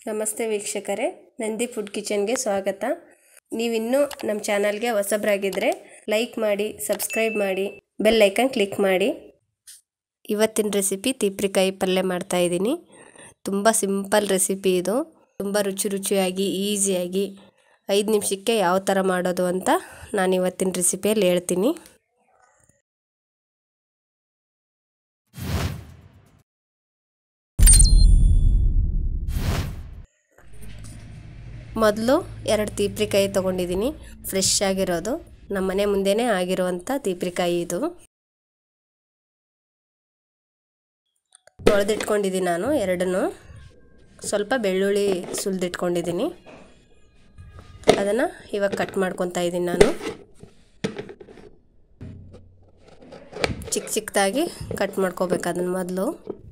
ನಮಸ್ತೆ ವೀಕ್ಷಕರೇ ನಂದಿ ಫುಡ್ ಕಿಚನ್ಗೆ ಸ್ವಾಗತ ನೀವಿನ್ನೂ ನಮ್ಮ ಚಾನಲ್ಗೆ ಹೊಸಬ್ರಾಗಿದ್ದರೆ ಲೈಕ್ ಮಾಡಿ ಸಬ್ಸ್ಕ್ರೈಬ್ ಮಾಡಿ ಬೆಲ್ ಐಕನ್ ಕ್ಲಿಕ್ ಮಾಡಿ ಇವತ್ತಿನ ರೆಸಿಪಿ ತೀಪ್ರಿಕಾಯಿ ಪಲ್ಯ ಮಾಡ್ತಾಯಿದ್ದೀನಿ ತುಂಬ ಸಿಂಪಲ್ ರೆಸಿಪಿ ಇದು ತುಂಬ ರುಚಿ ರುಚಿಯಾಗಿ ಈಸಿಯಾಗಿ ಐದು ನಿಮಿಷಕ್ಕೆ ಯಾವ ಥರ ಮಾಡೋದು ಅಂತ ನಾನು ಇವತ್ತಿನ ರೆಸಿಪಿಯಲ್ಲಿ ಹೇಳ್ತೀನಿ ಮೊದಲು ಎರಡು ತೀಪ್ರಿಕಾಯಿ ತೊಗೊಂಡಿದ್ದೀನಿ ಫ್ರೆಶ್ ಆಗಿರೋದು ನಮ್ಮ ಮನೆ ಮುಂದೆನೇ ಆಗಿರುವಂಥ ತೀಪ್ರಿಕಾಯಿ ಇದು ತೊಳೆದಿಟ್ಕೊಂಡಿದ್ದೀನಿ ನಾನು ಎರಡನ್ನೂ ಸ್ವಲ್ಪ ಬೆಳ್ಳುಳ್ಳಿ ಸುಲಿದಿಟ್ಕೊಂಡಿದ್ದೀನಿ ಅದನ್ನು ಇವಾಗ ಕಟ್ ಮಾಡ್ಕೊತಾ ಇದ್ದೀನಿ ನಾನು ಚಿಕ್ಕ ಚಿಕ್ಕದಾಗಿ ಕಟ್ ಮಾಡ್ಕೋಬೇಕು ಅದನ್ನು ಮೊದಲು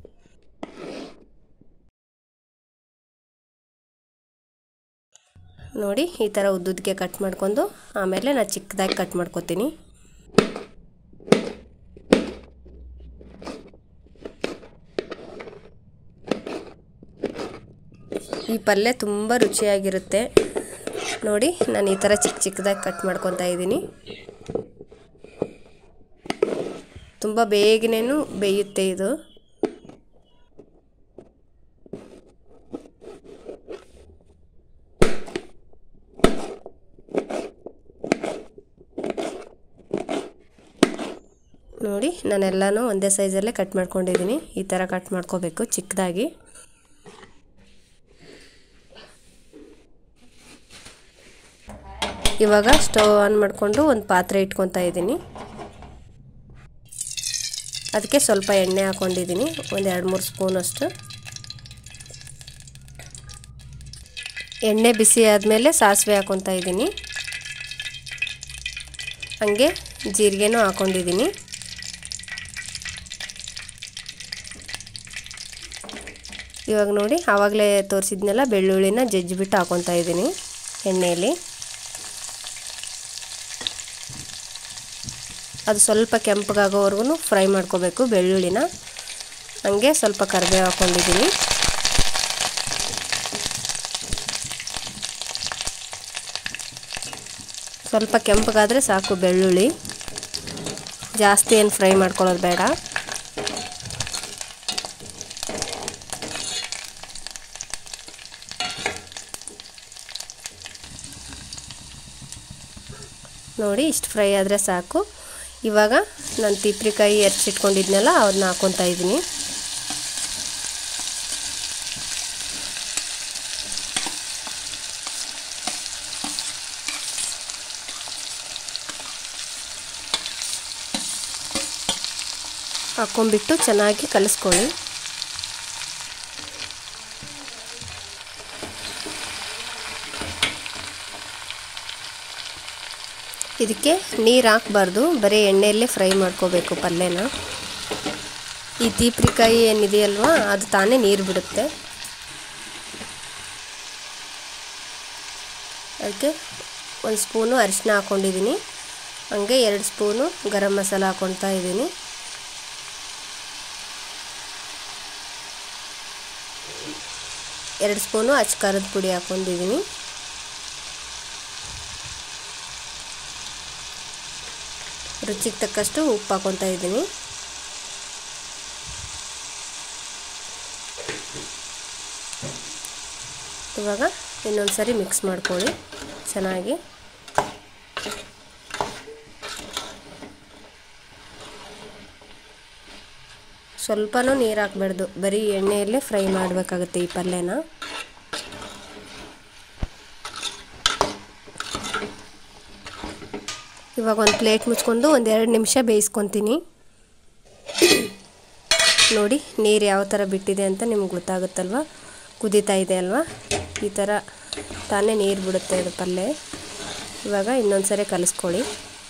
ನೋಡಿ ಈ ಥರ ಉದ್ದುದಕ್ಕೆ ಕಟ್ ಮಾಡ್ಕೊಂಡು ಆಮೇಲೆ ನಾನು ಚಿಕ್ಕದಾಗಿ ಕಟ್ ಮಾಡ್ಕೊತೀನಿ ಈ ಪಲ್ಯ ತುಂಬ ರುಚಿಯಾಗಿರುತ್ತೆ ನೋಡಿ ನಾನು ಈ ಥರ ಚಿಕ್ಕ ಚಿಕ್ಕದಾಗಿ ಕಟ್ ಮಾಡ್ಕೊತಾ ಇದ್ದೀನಿ ತುಂಬ ಬೇಗನೇನು ಬೇಯುತ್ತೆ ಇದು ನೋಡಿ ನಾನೆಲ್ಲನೂ ಒಂದೇ ಸೈಜಲ್ಲೇ ಕಟ್ ಮಾಡ್ಕೊಂಡಿದ್ದೀನಿ ಈ ಥರ ಕಟ್ ಮಾಡ್ಕೋಬೇಕು ಚಿಕ್ಕದಾಗಿ ಇವಾಗ ಸ್ಟವ್ ಆನ್ ಮಾಡಿಕೊಂಡು ಒಂದು ಪಾತ್ರೆ ಇಟ್ಕೊತಾ ಇದ್ದೀನಿ ಅದಕ್ಕೆ ಸ್ವಲ್ಪ ಎಣ್ಣೆ ಹಾಕ್ಕೊಂಡಿದ್ದೀನಿ ಒಂದು ಎರಡು ಮೂರು ಸ್ಪೂನಷ್ಟು ಎಣ್ಣೆ ಬಿಸಿ ಆದಮೇಲೆ ಸಾಸಿವೆ ಹಾಕ್ಕೊತಾ ಇದ್ದೀನಿ ಹಂಗೆ ಜೀರಿಗೆನೂ ಹಾಕ್ಕೊಂಡಿದ್ದೀನಿ ಇವಾಗ ನೋಡಿ ಆವಾಗಲೇ ತೋರಿಸಿದ್ನೆಲ್ಲ ಬೆಳ್ಳುಳ್ಳಿನ ಜಜ್ಜಿಬಿಟ್ಟು ಹಾಕ್ಕೊತಾ ಇದ್ದೀನಿ ಎಣ್ಣೆಯಲ್ಲಿ ಅದು ಸ್ವಲ್ಪ ಕೆಂಪಗಾಗೋವರೆಗೂ ಫ್ರೈ ಮಾಡ್ಕೋಬೇಕು ಬೆಳ್ಳುಳ್ಳಿನ ಹಂಗೆ ಸ್ವಲ್ಪ ಕರಿಬೇವು ಹಾಕ್ಕೊಂಡಿದ್ದೀನಿ ಸ್ವಲ್ಪ ಕೆಂಪಗಾದರೆ ಸಾಕು ಬೆಳ್ಳುಳ್ಳಿ ಜಾಸ್ತಿ ಏನು ಫ್ರೈ ಮಾಡ್ಕೊಳ್ಳೋದು ಬೇಡ ನೋಡಿ ಇಷ್ಟು ಫ್ರೈ ಆದರೆ ಸಾಕು ಇವಾಗ ನಾನು ತಿಪ್ರಿಕಾಯಿ ಎರ್ಚಿಟ್ಕೊಂಡಿದ್ನಲ್ಲ ಅದನ್ನ ಹಾಕ್ಕೊತಾ ಇದ್ದೀನಿ ಹಾಕ್ಕೊಂಬಿಟ್ಟು ಚೆನ್ನಾಗಿ ಕಲಿಸ್ಕೊಳ್ಳಿ ಇದಕ್ಕೆ ನೀರು ಹಾಕಬಾರ್ದು ಬರೀ ಎಣ್ಣೆಯಲ್ಲೇ ಫ್ರೈ ಮಾಡ್ಕೋಬೇಕು ಪಲ್ಯನ ಈ ತೀಪ್ರಿಕಾಯಿ ಏನಿದೆಯಲ್ವಾ ಅದು ತಾನೇ ನೀರು ಬಿಡುತ್ತೆ ಅದಕ್ಕೆ ಒಂದು ಸ್ಪೂನು ಅರಿಶಿನ ಹಾಕ್ಕೊಂಡಿದ್ದೀನಿ ಹಂಗೆ ಎರಡು ಸ್ಪೂನು ಗರಂ ಮಸಾಲ ಹಾಕ್ಕೊತಾ ಇದ್ದೀನಿ ಎರಡು ಸ್ಪೂನು ಅಚ್ಚ ಖಾರದ ಪುಡಿ ಹಾಕ್ಕೊಂಡಿದ್ದೀನಿ ರುಚಿಗೆ ತಕ್ಕಷ್ಟು ಉಪ್ಪು ಹಾಕ್ಕೊತಾ ಇದ್ದೀನಿ ಇವಾಗ ಇನ್ನೊಂದು ಸರಿ ಮಿಕ್ಸ್ ಮಾಡ್ಕೊಳ್ಳಿ ಚೆನ್ನಾಗಿ ಸ್ವಲ್ಪನೂ ನೀರು ಹಾಕ್ಬಾರ್ದು ಬರೀ ಎಣ್ಣೆಯಲ್ಲೇ ಫ್ರೈ ಮಾಡಬೇಕಾಗುತ್ತೆ ಈ ಪಲ್ಯನ ಇವಾಗ ಒಂದು ಪ್ಲೇಟ್ ಮುಚ್ಕೊಂಡು ಒಂದು ಎರಡು ನಿಮಿಷ ಬೇಯಿಸ್ಕೊತೀನಿ ನೋಡಿ ನೀರು ಯಾವ ಥರ ಬಿಟ್ಟಿದೆ ಅಂತ ನಿಮ್ಗೆ ಗೊತ್ತಾಗುತ್ತಲ್ವ ಕುದೀತಾ ಇದೆ ಅಲ್ವಾ ಈ ಥರ ತಾನೇ ನೀರು ಬಿಡುತ್ತೆ ಅದು ಪಲ್ಯ ಇವಾಗ ಇನ್ನೊಂದು ಸರಿ ಕಲಿಸ್ಕೊಳ್ಳಿ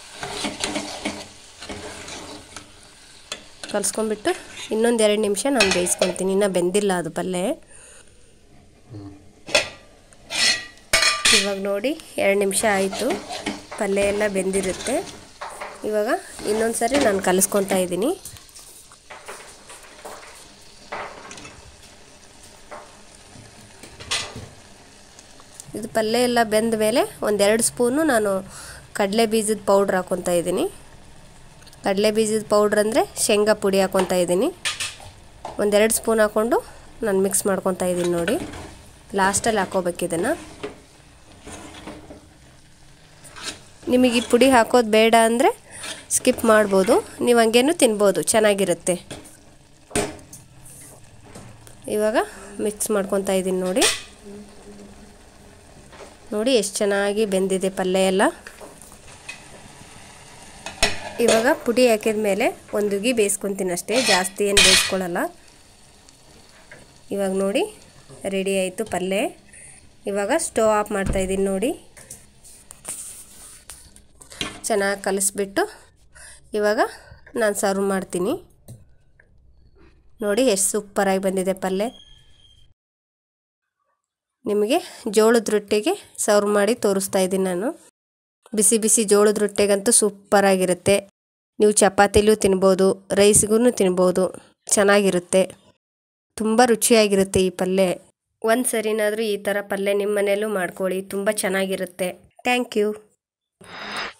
ಕಲಿಸ್ಕೊಂಡ್ಬಿಟ್ಟು ಇನ್ನೊಂದು ಎರಡು ನಿಮಿಷ ನಾನು ಬೇಯಿಸ್ಕೊತೀನಿ ಇನ್ನೂ ಬೆಂದಿಲ್ಲ ಅದು ಪಲ್ಯ ಇವಾಗ ನೋಡಿ ಎರಡು ನಿಮಿಷ ಆಯಿತು ಪಲ್ಯ ಎಲ್ಲ ಬೆಂದಿರುತ್ತೆ ಇವಾಗ ಇನ್ನೊಂದು ಸರಿ ನಾನು ಕಲಿಸ್ಕೊತಾ ಇದ್ದೀನಿ ಇದು ಪಲ್ಯ ಎಲ್ಲ ಬೆಂದ ಮೇಲೆ ಒಂದೆರಡು ಸ್ಪೂನು ನಾನು ಕಡಲೆ ಬೀಜದ ಪೌಡ್ರ್ ಹಾಕ್ಕೊತಾ ಇದ್ದೀನಿ ಕಡಲೆ ಬೀಜದ ಪೌಡ್ರ್ ಅಂದರೆ ಶೇಂಗಾ ಪುಡಿ ಹಾಕ್ಕೊತಾ ಇದ್ದೀನಿ ಒಂದೆರಡು ಸ್ಪೂನ್ ಹಾಕ್ಕೊಂಡು ನಾನು ಮಿಕ್ಸ್ ಮಾಡ್ಕೊತಾ ಇದ್ದೀನಿ ನೋಡಿ ಲಾಸ್ಟಲ್ಲಿ ಹಾಕೋಬೇಕು ಇದನ್ನು ನಿಮಗೆ ಈ ಪುಡಿ ಹಾಕೋದು ಬೇಡ ಅಂದರೆ ಸ್ಕಿಪ್ ಮಾಡ್ಬೋದು ನೀವು ಹಂಗೇನು ತಿನ್ಬೋದು ಚೆನ್ನಾಗಿರುತ್ತೆ ಇವಾಗ ಮಿಕ್ಸ್ ಮಾಡ್ಕೊತಾ ಇದ್ದೀನಿ ನೋಡಿ ನೋಡಿ ಎಷ್ಟು ಚೆನ್ನಾಗಿ ಬೆಂದಿದೆ ಪಲ್ಯ ಎಲ್ಲ ಇವಾಗ ಪುಡಿ ಹಾಕಿದ ಮೇಲೆ ಒಂದುಗಿ ಬೇಯಿಸ್ಕೊತೀನಿ ಅಷ್ಟೇ ಜಾಸ್ತಿ ಏನು ಬೇಯಿಸ್ಕೊಳ್ಳಲ್ಲ ಇವಾಗ ನೋಡಿ ರೆಡಿ ಆಯಿತು ಪಲ್ಯ ಇವಾಗ ಸ್ಟವ್ ಆಫ್ ಮಾಡ್ತಾಯಿದ್ದೀನಿ ನೋಡಿ ಚೆನ್ನಾಗಿ ಕಲಿಸ್ಬಿಟ್ಟು ಇವಾಗ ನಾನು ಸರ್ವ್ ಮಾಡ್ತೀನಿ ನೋಡಿ ಎಷ್ಟು ಸೂಪರಾಗಿ ಬಂದಿದೆ ಪಲ್ಯ ನಿಮಗೆ ಜೋಳದ ರೊಟ್ಟಿಗೆ ಸರ್ವ್ ಮಾಡಿ ತೋರಿಸ್ತಾ ಇದ್ದೀನಿ ನಾನು ಬಿಸಿ ಬಿಸಿ ಜೋಳದ ರೊಟ್ಟಿಗಂತೂ ಸೂಪರಾಗಿರುತ್ತೆ ನೀವು ಚಪಾತಿಲೂ ತಿನ್ಬೋದು ರೈಸ್ಗೂ ತಿನ್ಬೋದು ಚೆನ್ನಾಗಿರುತ್ತೆ ತುಂಬ ರುಚಿಯಾಗಿರುತ್ತೆ ಈ ಪಲ್ಯ ಒಂದು ಸರಿನಾದರೂ ಈ ಥರ ಪಲ್ಯ ನಿಮ್ಮ ಮನೆಯಲ್ಲೂ ಮಾಡ್ಕೊಳ್ಳಿ ತುಂಬ ಚೆನ್ನಾಗಿರುತ್ತೆ ಥ್ಯಾಂಕ್ ಯು